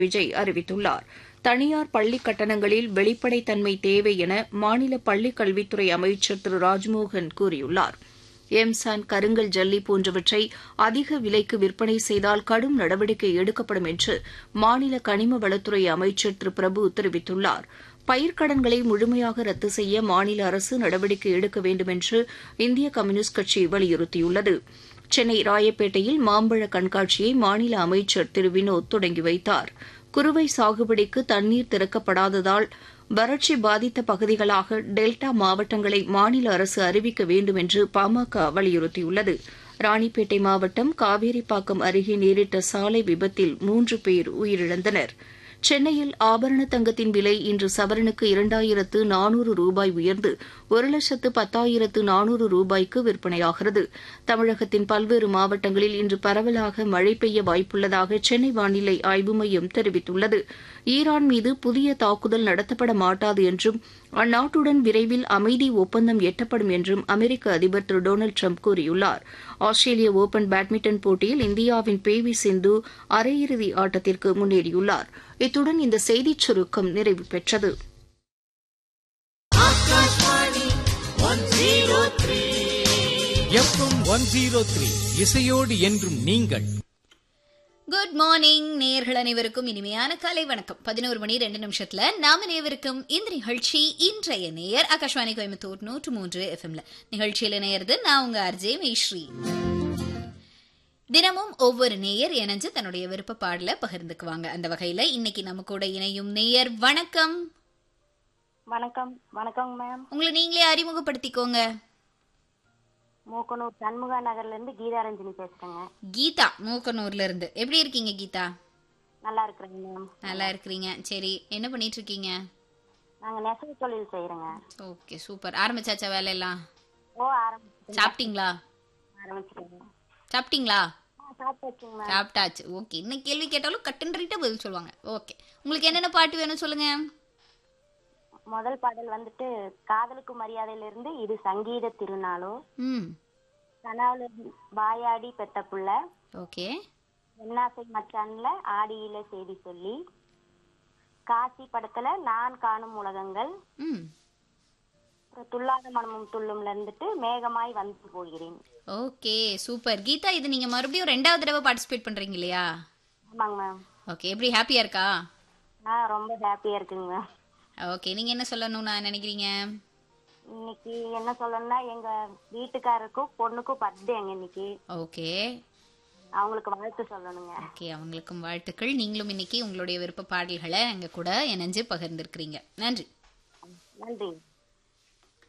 விஜய் அறிவித்துள்ளார் தனியார் பள்ளிக் கட்டணங்களில் வெளிப்படைத்தன்மை தேவை என மாநில பள்ளிக் கல்வித்துறை அமைச்சர் திரு ராஜ்மோகன் கூறியுள்ளார் எம்சான் கருங்கல் ஜல்லி போன்றவற்றை அதிக விலைக்கு விற்பனை செய்தால் கடும் நடவடிக்கை எடுக்கப்படும் என்று மாநில கனிம வளத்துறை அமைச்சர் திரு பிரபு தெரிவித்துள்ளார் பயிர்க்கடன்களை முழுமையாக ரத்து செய்ய மாநில அரசு நடவடிக்கை எடுக்க வேண்டும் என்று இந்திய கம்யூனிஸ்ட் கட்சி வலியுறுத்தியுள்ளது சென்னை ராயப்பேட்டையில் மாம்பழ கண்காட்சியை மாநில அமைச்சர் திரு வினோத் தொடங்கி வைத்தார் குறுவை சாகுபடிக்கு தண்ணீர் திறக்கப்படாததால் வறட்சி பாதித்த பகுதிகளாக டெல்டா மாவட்டங்களை மாநில அரசு அறிவிக்க வேண்டும் என்று பாமக வலியுறுத்தியுள்ளது ராணிப்பேட்டை மாவட்டம் காவேரிப்பாக்கம் அருகே நேரிட்ட சாலை விபத்தில் மூன்று பேர் உயிரிழந்தனர் சென்னையில் ஆபரண தங்கத்தின் விலை இன்று சவரனுக்கு இரண்டாயிரத்து நானூறு ரூபாய் உயர்ந்து ஒரு லட்சத்து பத்தாயிரத்து நானூறு ரூபாய்க்கு விற்பனையாகிறது தமிழகத்தின் பல்வேறு மாவட்டங்களில் இன்று பரவலாக மழை பெய்ய வாய்ப்புள்ளதாக சென்னை வானிலை ஆய்வு மையம் தெரிவித்துள்ளது ஈரான் மீது புதிய தாக்குதல் நடத்தப்பட மாட்டாது என்றும் அந்நாட்டுடன் விரைவில் அமைதி ஒப்பந்தம் எட்டப்படும் என்றும் அமெரிக்க அதிபர் திரு டொனால்டு ட்ரம்ப் கூறியுள்ளார் ஆஸ்திரேலிய ஓபன் பேட்மிண்டன் போட்டியில் இந்தியாவின் பி வி சிந்து அரையிறுதி ஆட்டத்திற்கு முன்னேறியுள்ளார் இத்துடன் இந்த செய்திச் சுருக்கம் நிறைவு பெற்றது எஃப்எம் ஒன் ஜீரோ த்ரீ இசையோடு என்றும் நீங்கள் குட் மார்னிங் நேயர்கள் அனைவருக்கும் இனிமையான காலை வணக்கம் பதினோரு மணி ரெண்டு நிமிஷத்துல நாம நேயருக்கும் இந்த நிகழ்ச்சி இன்றைய நேயர் ஆகாஷ்வாணி கோயம்புத்தூர் நூற்று மூன்று எஃப்எம்ல நிகழ்ச்சியில நேயர்து நான் உங்க அர்ஜே மேஸ்ரீ தினமும் ஒவ்வொரு நேயர் இணைஞ்சு தன்னுடைய விருப்ப பாடல பகிர்ந்துக்குவாங்க அந்த வகையில இன்னைக்கு நம்ம கூட இணையும் நேயர் வணக்கம் வணக்கம் வணக்கங்க மேம் உங்களை நீங்களே அறிமுகப்படுத்திக்கோங்க மூக்கனூர் சண்முகா நகர்ல இருந்து கீதாரஞ்சனி பேசுறேங்க கீதா மூக்கனூர்ல இருந்து எப்படி இருக்கீங்க கீதா நல்லா இருக்கிறேங்க மேம் நல்லா இருக்கிறீங்க சரி என்ன பண்ணிட்டு இருக்கீங்க நாங்க நெசவு தொழில் செய்யறோங்க ஓகே சூப்பர் ஆரம்பிச்சாச்சா வேலையெல்லாம் ஓ ஆரம்பிச்சு சாப்பிட்டீங்களா ஆரம்பிச்சிருக்கேங்க சாப்பிட்டீங்களா சாப்பிட்டாச்சுங்க மேம் சாப்பிட்டாச்சு ஓகே இன்னும் கேள்வி கேட்டாலும் கட்டுன்றிட்ட பதில் சொல்லுவாங்க ஓகே உங்களுக்கு என்னென்ன பாட்டு வேணும் சொல்லுங்க முதல் பாடல் வந்துட்டு காதலுக்கு மரியாதையில இருந்து இது சங்கீத திருநாளோ ம் கனாவுல வாயாடி பெத்த புள்ள ஓகே என்னாசை மச்சான்ல ஆடியில செய்தி சொல்லி காசி படத்துல நான் காணும் உலகங்கள் ம் அப்புறம் துள்ளாத மனமும் துள்ளும்ல இருந்துட்டு மேகமாய் வந்து போகிறேன் ஓகே சூப்பர் கீதா இது நீங்க மறுபடியும் ரெண்டாவது தடவை பார்ட்டிசிபேட் பண்றீங்க இல்லையா ஆமாங்க மேம் ஓகே எப்படி ஹாப்பியா இருக்கா ஆ ரொம்ப ஹாப்பியா இருக்குங்க மேம் ஓகே நீங்க என்ன சொல்லணும்னு நினைக்கிறீங்க இன்னைக்கு என்ன சொல்லணும்னா எங்க வீட்டுக்காரருக்கும் பொண்ணுக்கும் பர்த்டேங்க இன்னைக்கு ஓகே அவங்களுக்கு வாழ்த்து சொல்லணுங்க ஓகே அவங்களுக்கும் வாழ்த்துக்கள் நீங்களும் இன்னைக்கு உங்களுடைய விருப்ப பாடல்களை எங்க கூட இணைஞ்சு பகிர்ந்திருக்கிறீங்க நன்றி நன்றி